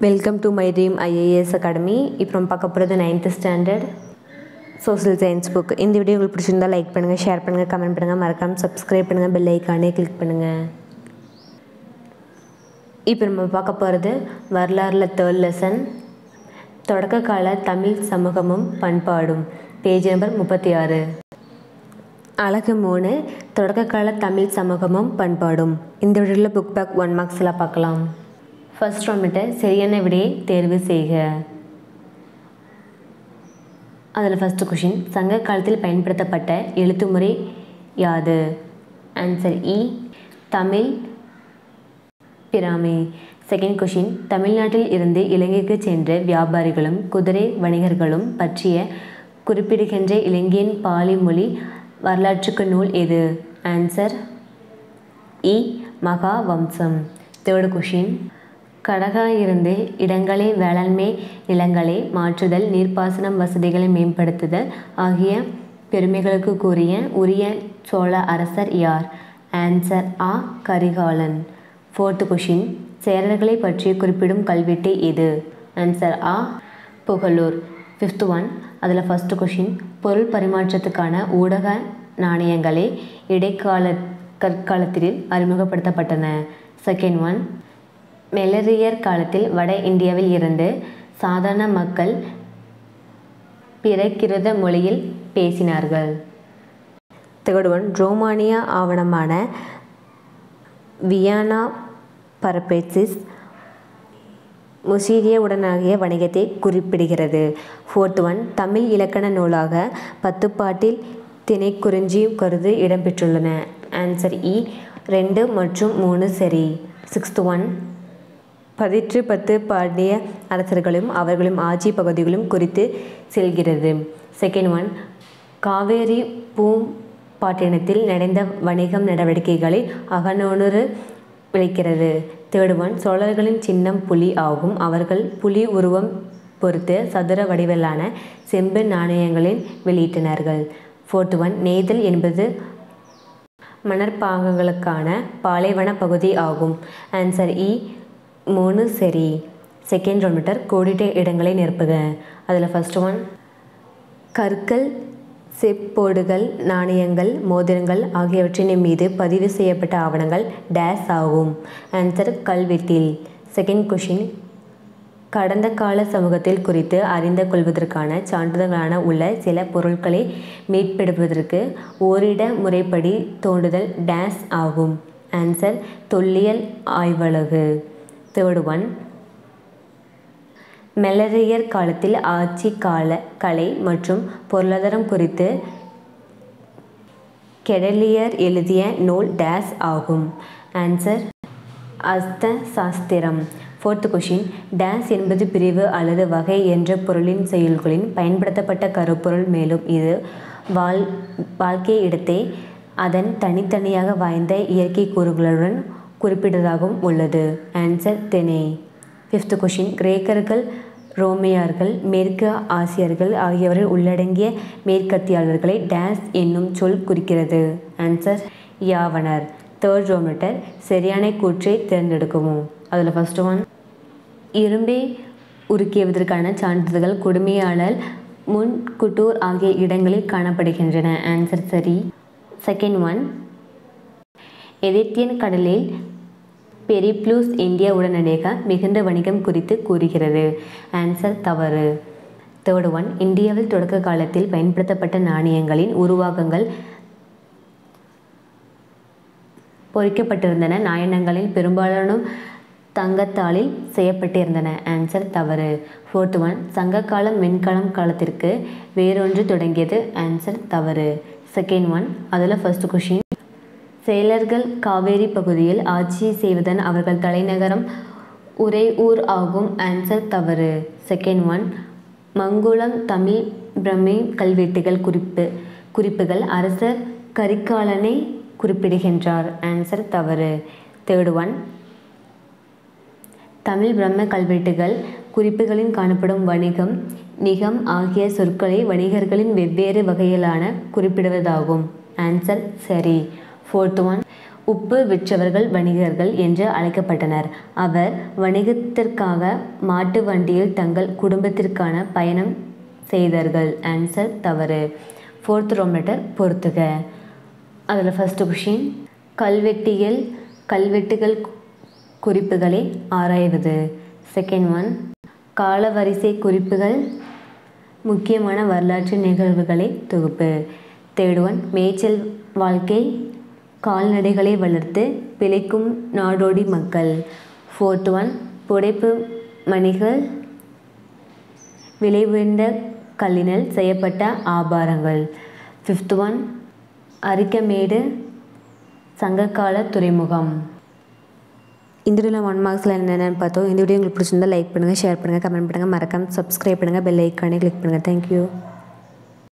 welcome to my dream IAS academy இப்போ நம்ம பார்க்க போகிறது ninth standard social science book இந்த வீடியோ உங்களுக்கு பிடிச்சிருந்தா லைக் பண்ணுங்கள் ஷேர் பண்ணுங்கள் கமெண்ட் பண்ணுங்கள் மறக்காமல் சப்ஸ்கிரைப் பண்ணுங்கள் பெல் ஐக்கானே கிளிக் பண்ணுங்கள் இப்போ நம்ம பார்க்க போகிறது வரலாறில் தேர்ட் லெசன் தொடக்க கால தமிழ் சமூகமும் பண்பாடும் பேஜ் நம்பர் முப்பத்தி ஆறு அழகு மூணு தொடக்க கால தமிழ் சமூகமும் பண்பாடும் இந்த வீடியோவில் புக் பேக் ஒன் மார்க்ஸ்லாம் பார்க்கலாம் ஃபர்ஸ்ட் வந்துட்டு சரியான விடையை தேர்வு செய்க அதில் ஃபஸ்ட்டு கொஷின் சங்க காலத்தில் பயன்படுத்தப்பட்ட எழுத்து முறை யாது ஆன்சர் இ தமிழ் பிராமி செகண்ட் கொஷின் தமிழ்நாட்டில் இருந்து இலங்கைக்கு சென்ற வியாபாரிகளும் குதிரை வணிகர்களும் பற்றிய குறிப்பிடுகின்ற இலங்கையின் பாலி மொழி வரலாற்றுக்கு நூல் எது ஆன்சர் இ மகா வம்சம் தேர்டு கொஷின் கடகா இருந்து இடங்களை வேளாண்மை நிலங்களை மாற்றுதல் நீர்ப்பாசனம் வசதிகளை மேம்படுத்துதல் ஆகிய பெருமைகளுக்கு கூறிய உரிய சோழ அரசர் யார் ஆன்சர் ஆ கரிகாலன் ஃபோர்த்து கொஷின் சேரர்களை பற்றி குறிப்பிடும் கல்வெட்டு எது ஆன்சர் ஆ புகழூர் ஃபிஃப்த் ஒன் அதில் ஃபஸ்ட்டு கொஷின் பொருள் பரிமாற்றத்துக்கான ஊடக நாணயங்களே இடைக்கால கற்காலத்தில் அறிமுகப்படுத்தப்பட்டன செகண்ட் ஒன் மெலரியர் காலத்தில் வட இந்தியாவில் இருந்து சாதாரண மக்கள் பிறக்கிருத மொழியில் பேசினார்கள் தேர்ட் ஒன் ரோமானிய ஆவணமான வியானா பரபெசிஸ் முசீரியவுடனாகிய வணிகத்தை குறிப்பிடுகிறது ஃபோர்த் ஒன் தமிழ் இலக்கண நூலாக பத்துப்பாட்டில் திணைக்குறிஞ்சி கருது இடம்பெற்றுள்ளன ஆன்சர் இ ரெண்டு மற்றும் மூணு சரி சிக்ஸ்த் ஒன் பதிற்று பத்து பாடிய அரசர்களும் அவர்களும் ஆட்சி பகுதிகளும் குறித்து செல்கிறது செகண்ட் ஒன் காவேரி பூம்பாட்டினத்தில் நடந்த வணிகம் நடவடிக்கைகளை அகநூறு விளைக்கிறது தேர்ட் ஒன் சோழர்களின் சின்னம் புலி ஆகும் அவர்கள் புலி உருவம் பொறுத்து சதுர வடிவிலான செம்பு நாணயங்களில் வெளியிட்டனர்கள் ஃபோர்த் ஒன் நெய்தல் என்பது மணற்பாகங்களுக்கான பாலைவன பகுதி ஆகும் ஆன்சர் இ மூணு சரி செகண்ட் ஒன் மீட்டர் கோடிட்ட இடங்களை நிரப்புக அதில் ஃபஸ்ட் ஒன் கற்கள் செப்போடுகள் நாணயங்கள் மோதிரங்கள் ஆகியவற்றின் மீது பதிவு செய்யப்பட்ட ஆவணங்கள் டேஸ் ஆகும் ஆன்சர் கல்வெட்டில் செகண்ட் கொஷின் கடந்த கால சமூகத்தில் குறித்து அறிந்து கொள்வதற்கான சான்றிதழ்களான உள்ள சில பொருட்களை மீட்பெடுப்பதற்கு ஓரிட முறைப்படி தோண்டுதல் டேஸ் ஆகும் ஆன்சர் தொல்லியல் ஆய்வலகு தேர்ட் ஒன் மெலரியர் காலத்தில் ஆட்சி கால கலை மற்றும் பொருளாதாரம் குறித்து கெடலியர் எழுதிய நூல் டேஸ் ஆகும் ஆன்சர் அஸ்த சாஸ்திரம் ஃபோர்த் கொஷின் டேஸ் என்பது பிரிவு அல்லது வகை என்ற பொருளின் செயல்களின் பயன்படுத்தப்பட்ட கருப்பொருள் மேலும் இது வாழ் வாழ்க்கை இடத்தை அதன் தனித்தனியாக வாய்ந்த இயற்கை கூறுகளுடன் குறிப்பிட்டதாகவும் உள்ளது ஆன்சர் தெனே ஃபிஃப்த் கொஷின் கிரேக்கர்கள் ரோமியார்கள் மேற்கு ஆசியர்கள் ஆகியவர்கள் உள்ளடங்கிய மேற்கத்தியாளர்களை டேஸ் என்னும் சொல் குறிக்கிறது ஆன்சர் யாவனர் தேர்ட் ரோமீட்டர் சரியான கூற்றை தேர்ந்தெடுக்கவும் அதில் ஃபஸ்ட் ஒன் இரும்பை உருக்கியவதற்கான சான்றிதழ்கள் கொடுமையாளர் முன்குட்டூர் ஆகிய இடங்களில் காணப்படுகின்றன ஆன்சர் சரி செகண்ட் ஒன் எதிர்த்தியன் கடலில் பெரிப்ளூஸ் இந்தியா உடனடியாக மிகுந்த வணிகம் குறித்து கூறுகிறது ஆன்சர் தவறு தேர்ட் ஒன் இந்தியாவில் தொடக்க காலத்தில் பயன்படுத்தப்பட்ட நாணயங்களின் உருவாக்கங்கள் பொறிக்கப்பட்டிருந்தன நாணயங்களில் பெரும்பாலான தங்கத்தாளில் செய்யப்பட்டிருந்தன ஆன்சர் தவறு ஃபோர்த் ஒன் சங்ககாலம் வெண்கலம் காலத்திற்கு வேறொன்று தொடங்கியது ஆன்சர் தவறு செகண்ட் ஒன் அதில் ஃபர்ஸ்ட் கொஷின் செயலர்கள் காவேரி பகுதியில் ஆட்சி செய்வதன் அவர்கள் தலைநகரம் உறையூர் ஆகும் ஆன்சர் தவறு செகண்ட் ஒன் மங்குளம் தமிழ் பிரமை கல்வெட்டுகள் குறிப்பு குறிப்புகள் அரசர் கரிகாலனை குறிப்பிடுகின்றார் ஆன்சர் தவறு தேர்ட் ஒன் தமிழ் பிரம்ம கல்வெட்டுகள் குறிப்புகளில் காணப்படும் வணிகம் நிகம் ஆகிய சொற்களை வணிகர்களின் வெவ்வேறு வகையிலான குறிப்பிடுவதாகும் ஆன்சர் சரி ஃபோர்த் ஒன் உப்பு விற்றவர்கள் வணிகர்கள் என்று அழைக்கப்பட்டனர் அவர் வணிகத்திற்காக மாட்டு வண்டியில் தங்கள் குடும்பத்திற்கான பயணம் செய்தார்கள் ஆன்சர் தவறு ஃபோர்த் ரோம் லெட்டர் பொறுத்துக அதில் ஃபஸ்ட்டு கொஷின் கல்வெட்டியல் கல்வெட்டுகள் குறிப்புகளை ஆராய்வது செகண்ட் ஒன் காலவரிசை குறிப்புகள் முக்கியமான வரலாற்று நிகழ்வுகளை தொகுப்பு தேர்ட் ஒன் மேய்ச்சல் வாழ்க்கை கால்நடைகளை வளர்த்து பிழைக்கும் நாடோடி மக்கள் ஃபோர்த் ஒன் புடைப்பு மணிகள் விலை உயர்ந்த கல்லினால் செய்யப்பட்ட ஆபாரங்கள் ஃபிஃப்த் ஒன் அரிக்கமேடு சங்ககால துறைமுகம் இந்த வீடியோவில் ஒன் மார்க்ஸில் என்னென்னு பார்த்தோம் இந்த வீடியோ உங்களுக்கு பிடிச்சிருந்தா லைக் பண்ணுங்கள் ஷேர் பண்ணுங்கள் கமெண்ட் பண்ணுங்கள் மறக்காம சப்ஸ்கிரைப் பண்ணுங்கள் பெல் ஐக்கானே கிளிக் பண்ணுங்கள் தேங்க்யூ